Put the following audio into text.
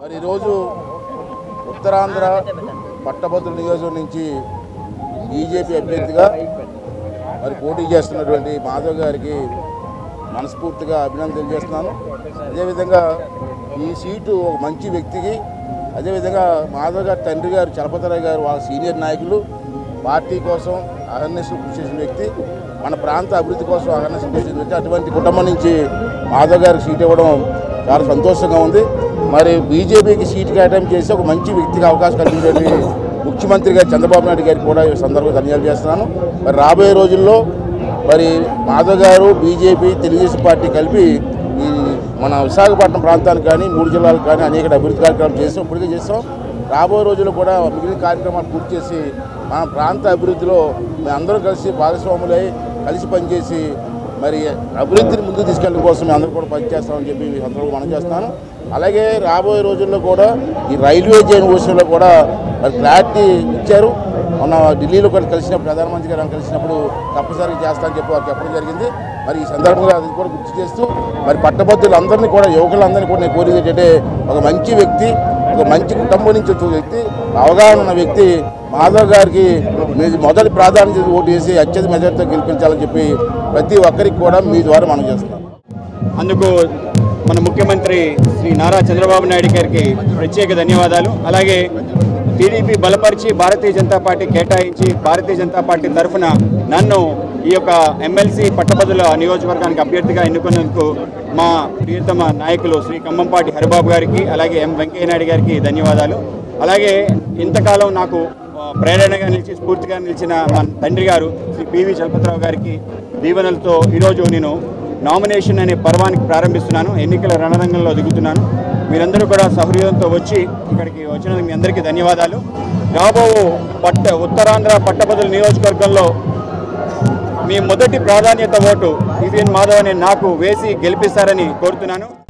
మరి ఈరోజు ఉత్తరాంధ్ర పట్టభద్రుల నియోజకవర్గం నుంచి బీజేపీ అభ్యర్థిగా మరి పోటీ చేస్తున్నటువంటి మాధవ్ గారికి మనస్ఫూర్తిగా అభినందన తెలియజేస్తున్నాను అదేవిధంగా ఈ సీటు ఒక మంచి వ్యక్తికి అదేవిధంగా మాధవ్ గారి తండ్రి గారు చలపతిరావు గారు వాళ్ళ సీనియర్ నాయకులు పార్టీ కోసం అవేర్నెస్ కృషి చేసిన వ్యక్తి మన ప్రాంత అభివృద్ధి కోసం అవేర్నెస్ కృషి చేసిన వ్యక్తి అటువంటి కుటుంబం నుంచి మాధవ్ గారికి సీట్ ఇవ్వడం చాలా సంతోషంగా ఉంది మరి బీజేపీకి సీట్ కేటాయింపు చేసి ఒక మంచి వ్యక్తికి అవకాశం కల్పించేది ముఖ్యమంత్రి గారు చంద్రబాబు నాయుడు గారికి కూడా ఈ సందర్భంగా ధన్యవాదాలు చేస్తున్నాను మరి రాబోయే రోజుల్లో మరి మాధవ్ గారు బీజేపీ తెలుగుదేశం పార్టీ కలిపి ఈ మన విశాఖపట్నం ప్రాంతానికి కానీ మూడు జిల్లాలకు కానీ అనేక అభివృద్ధి కార్యక్రమాలు చేసాం ఇప్పటికే చేస్తాం రాబోయే రోజుల్లో కూడా మిగిలిన కార్యక్రమాలు పూర్తి చేసి మన ప్రాంత అభివృద్ధిలో మేము అందరం కలిసి భాగస్వాములై కలిసి పనిచేసి మరి అభివృద్ధిని ముందుకు తీసుకెళ్ళడం కోసం మేము అందరూ కూడా పనిచేస్తామని చెప్పి ఈ సందర్భంగా మనం చేస్తాను అలాగే రాబోయే రోజుల్లో కూడా ఈ రైల్వే జైన్ విషయంలో కూడా మరి క్లారిటీ ఇచ్చారు మొన్న ఢిల్లీలో కూడా కలిసినప్పుడు ప్రధానమంత్రి గారు కలిసినప్పుడు తప్పనిసరిగా చేస్తామని చెప్పి వారికి చెప్పడం జరిగింది మరి ఈ సందర్భంగా అది కూడా గుర్తు చేస్తూ మరి పట్టభద్రులందరినీ కూడా యువకులందరినీ కూడా నేను కోరేది ఏంటంటే ఒక మంచి వ్యక్తి ఒక మంచి కుటుంబం నుంచి వచ్చిన వ్యక్తి అవగాహన ఉన్న వ్యక్తి మాధవ్ గారికి మీరు మొదటి ప్రాధాన్యత ఓటు వేసి అత్యధిక మెజార్టీతో గెలిపించాలని చెప్పి ప్రతి ఒక్కరికి కూడా మీ ద్వారా మనం చేస్తున్నాం అందుకు మన ముఖ్యమంత్రి శ్రీ నారా చంద్రబాబు నాయుడు గారికి ప్రత్యేక ధన్యవాదాలు అలాగే టీడీపీ బలపరిచి భారతీయ జనతా పార్టీ కేటాయించి భారతీయ జనతా పార్టీ తరఫున నన్ను ఈ యొక్క ఎమ్మెల్సీ పట్టభద్రుల నియోజకవర్గానికి అభ్యర్థిగా ఎన్నుకున్నందుకు మా ప్రియతమ నాయకులు శ్రీ ఖమ్మంపాటి హరిబాబు గారికి అలాగే ఎం వెంకయ్యనాయుడు గారికి ధన్యవాదాలు అలాగే ఇంతకాలం నాకు ఆ, ప్రేరణగా నిలిచి స్ఫూర్తిగా నిలిచిన మా తండ్రి గారు శ్రీ పివి చలపతిరావు గారికి దీవెనలతో ఈరోజు నేను నామినేషన్ అనే పర్వానికి ప్రారంభిస్తున్నాను ఎన్నికల రణరంగంలో దిగుతున్నాను మీరందరూ కూడా సహృదయంతో వచ్చి ఇక్కడికి వచ్చినందుకు మీ అందరికీ ధన్యవాదాలు రాబో పట్ట ఉత్తరాంధ్ర పట్టభద్రుల నియోజకవర్గంలో మీ మొదటి ప్రాధాన్యత ఓటు పివిఎన్ మాధవ్ అనే నాకు వేసి గెలిపిస్తారని కోరుతున్నాను